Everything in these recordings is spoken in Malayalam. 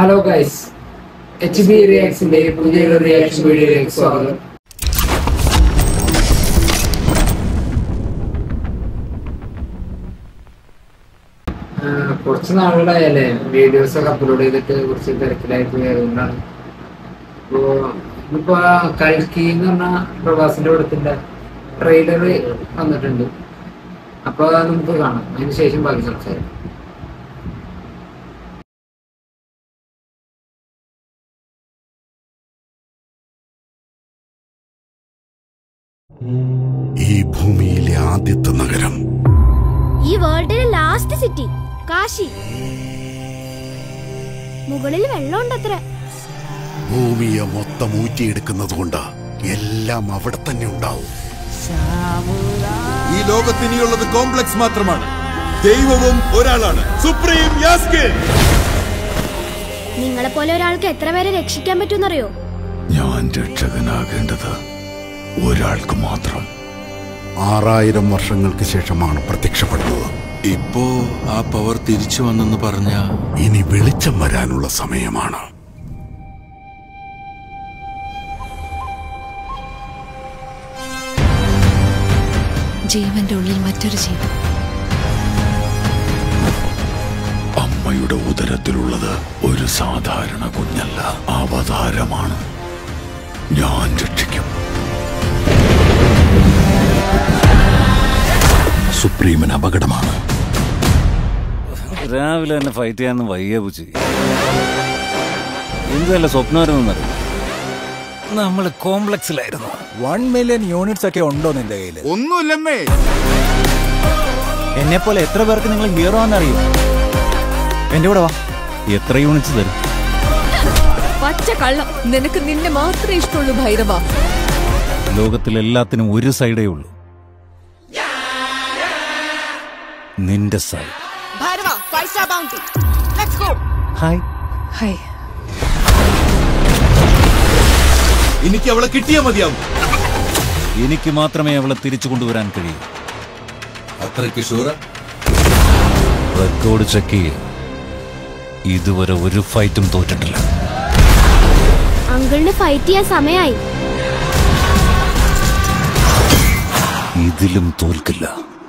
ഹലോ ഗൈസ് എച്ച് ബി റിയാക്സിന്റെ പുതിയൊരു റിയാക്ഷൻ വീഡിയോയിലേക്ക് സ്വാഗതം ആ, കുറച്ച് നാളുകളായല്ലേ വീഡിയോസ് ഒക്കെ അപ്ലോഡ് ചെയ്തിട്ട് കുറച്ച് തിരക്കിലായി പോയി അതുകൊണ്ടാണ് ഇപ്പോ ഇപ്പൊ കൽക്കി എന്ന് പറഞ്ഞ പ്രവാസിന്റെ പടത്തിന്റെ ട്രെയിലർ വന്നിട്ടുണ്ട് അപ്പൊ അത് നമുക്ക് കാണാം അതിന് ശേഷം ബാക്കി സംസാരിക്കാം ഈ ഭൂമിയിലെ ആദ്യത്തെ നഗരം ഈ വേൾഡിലെ ലാസ്റ്റ് സിറ്റി കാശി മുകളിൽ വെള്ളമുണ്ടത്ര ഭൂമിയെ മൊത്തം ഊറ്റിയെടുക്കുന്നത് കൊണ്ട് എല്ലാം അവിടെ തന്നെ ഉണ്ടാവും ഈ ലോകത്തിനിയുള്ളത് കോംപ്ലക്സ് മാത്രമാണ് ദൈവവും ഒരാളാണ് സുപ്രീം യാസ്കിൻ നിങ്ങളെ പോലെ ഒരാൾക്ക് എത്ര പേരെ രക്ഷിക്കാൻ പറ്റുമെന്നറിയോ ഞാൻ രക്ഷകനാകേണ്ടത് ഒരാൾക്ക് മാത്രം ആറായിരം വർഷങ്ങൾക്ക് ശേഷമാണ് പ്രത്യക്ഷപ്പെടുന്നത് ഇപ്പോ ആ പവർ തിരിച്ചു വന്നെന്ന് പറഞ്ഞ ഇനി വെളിച്ചം വരാനുള്ള സമയമാണ് ജീവന്റെ ഉള്ളിൽ മറ്റൊരു ജീവൻ അമ്മയുടെ ഉദരത്തിലുള്ളത് ഒരു സാധാരണ കുഞ്ഞല്ല അവതാരമാണ് ഞാൻ രക്ഷിക്കും സുപ്രീമൻ അപകടമാണ് രാവിലെ തന്നെ ഫൈറ്റ് ചെയ്യാന്ന് വയ്യ പൂച്ചി എന്തല്ല സ്വപ്നമായിരുന്നറിയോ നമ്മള് കോംപ്ലക്സിലായിരുന്നു വൺ മില്യൺ യൂണിറ്റ്സ് ഒക്കെ ഉണ്ടോ നിന്റെ കയ്യിൽ ഒന്നുമില്ലമ്മേ എന്നെ പോലെ എത്ര പേർക്ക് നിങ്ങൾ ഹീറോ ആണെന്നറിയോ എന്റെ കൂടെ വാ എത്ര യൂണിറ്റ്സ് തരും പച്ച കള്ളം നിനക്ക് നിന്നെ മാത്രമേ ഇഷ്ടമുള്ളൂ ഭൈരവ ലോകത്തിൽ എല്ലാത്തിനും ഒരു സൈഡേ ഉള്ളൂ നിന്റെ side Bhairava five star bounty let's go hi hi എനിക്ക് അവളെ കിട്ടിയാ മതിയാവും എനിക്ക് മാത്രമേ അവളെ തിരിച്ചു കൊണ്ടുവരാൻ കഴിയൂ അത്രയ്ക്ക് ഷൂറ റെക്കോർഡ് ചെക്ക് ചെയ്യ ഇതുവരെ ഒരു ഫൈറ്റും തോറ്റിട്ടില്ല അങ്കിളിന് ഫൈറ്റ് ചെയ്യാൻ സമയമായി ഇതിലും തോൽക്കില്ല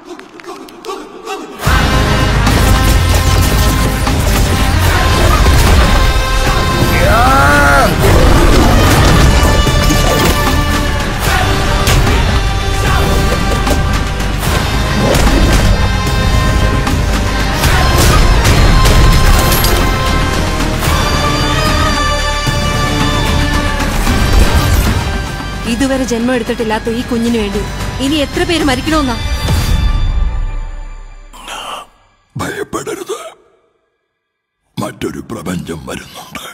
ഇതുവരെ ജന്മം എടുത്തിട്ടില്ലാത്ത ഈ കുഞ്ഞിന് വേണ്ടി ഇനി എത്ര പേര് മരിക്കണമെന്നാ ഭയപ്പെടരുത് മറ്റൊരു പ്രപഞ്ചം വരുന്നുണ്ട്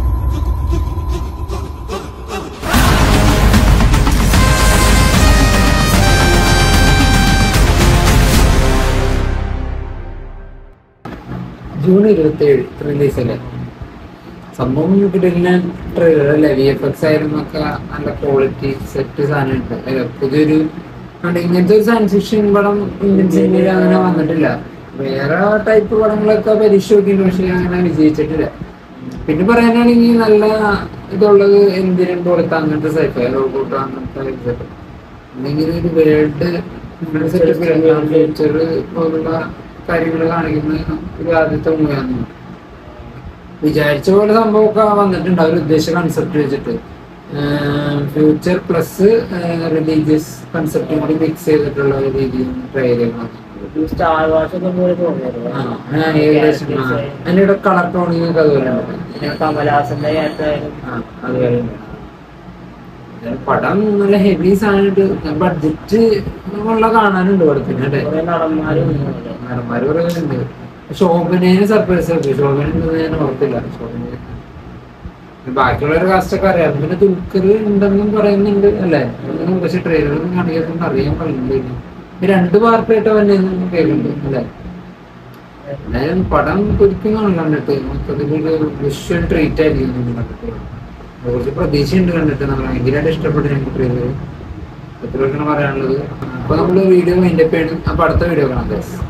ജൂൺ ഇരുപത്തി ഏഴ് റിലീസ് അല്ലേ സംഭവം കിട്ടില്ല ട്രെയിലർ അല്ലേ വി എഫ് എക്സ് ആയിരുന്നൊക്കെ നല്ല ക്വാളിറ്റി സെറ്റ് സാധനം ഉണ്ട് അല്ലേ പുതിയൊരു ഉണ്ട്. ഇങ്ങനത്തെ ഒരു സയൻസ് ഫിക്ഷൻ പടം ഇന്ത്യൻ സിനിമയിൽ അങ്ങനെ വന്നിട്ടില്ല വേറെ ടൈപ്പ് പടങ്ങളൊക്കെ പരീക്ഷ നോക്കിയിട്ടുണ്ട് പക്ഷെ അങ്ങനെ വിജയിച്ചിട്ടില്ല പിന്നെ പറയാനാണെങ്കിൽ നല്ല ഇതുള്ളത് എന്തിനും പോലത്തെ അങ്ങനത്തെ സൈഫ് റോബോട്ടോ അങ്ങനത്തെ ഇതൊക്കെ എന്തെങ്കിലും ഒരു വേൾഡ് ഫ്യൂച്ചർ പോലുള്ള കാര്യങ്ങൾ കാണിക്കുന്ന ഒരു ആദ്യത്തെ മൂവിയാണ് വിചാരിച്ച പോലെ സംഭവമൊക്കെ വന്നിട്ടുണ്ട് അവർ ഉദ്ദേശിച്ച കൺസെപ്റ്റ് വെച്ചിട്ട് ഫ്യൂച്ചർ പ്ലസ് റിലീജിയസ് കൺസെപ്റ്റും കൂടി മിക്സ് ചെയ്തിട്ടുള്ള ഒരു രീതിയിൽ ട്രൈ ചെയ്തേക്കണം സ്റ്റാർ വാർസ് ഒക്കെ പോലെ തോന്നിയത് ആ, ആ, ഏകദേശം ആ. അതിന്റെ ഇവിടെ കളർ ടോണിങ് ഒക്കെ അതുപോലെ ഉണ്ട് പിന്നെ കമലഹാസന്റെ കാര്യത്തിലായാലും ആ, അതുപോലെ ഉണ്ട്. പടം നല്ല ഹെവി സാധനമായിട്ട് ബഡ്ജറ്റ് ഉള്ള കാണാനുണ്ട് പടത്തിന് അല്ലേ കുറെ നടന്മാരും ഉണ്ട്. നടന്മാര് പറയുന്നുണ്ട് ശോഭനേനെ സർപ്രൈസ് ആക്കി ശോഭന ഉണ്ടെന്ന് ഞാൻ ഓർത്തില്ല ശോഭന ബാക്കിയുള്ളവരുടെ കാസ്റ്റ് ഒക്കെ അറിയാം പിന്നെ ദുൽഖർ ഉണ്ടെന്നും പറയുന്നുണ്ട് അല്ലേ അതൊന്നും പക്ഷെ ട്രെയിലറൊന്നും കാണിക്കാത്തതുകൊണ്ട് അറിയാൻ പറയുന്നില്ല ഈ രണ്ട് പാർട്ടായിട്ട് തന്നെ കേൾക്കുന്നുണ്ട് അല്ലേ എന്തായാലും പടം ഒരിക്കലും കണ്ടിട്ട് മൊത്തത്തിലൊരു വിഷ്വൽ ട്രീറ്റ് ആയിരിക്കും ഇത് കണ്ടിട്ട് കുറച്ച് പ്രതീക്ഷയുണ്ട് കണ്ടിട്ട് നമ്മൾ ഭയങ്കരമായിട്ട് ഇഷ്ടപ്പെട്ടു ഞങ്ങൾക്ക് ട്രെയിലർ എത്ര പറയാനുള്ളത് അപ്പൊ നമ്മള് വീഡിയോ മൈൻഡപ്പ് ചെയ്യണം അപ്പൊ അടുത്ത വീഡിയോ കാണാം guys.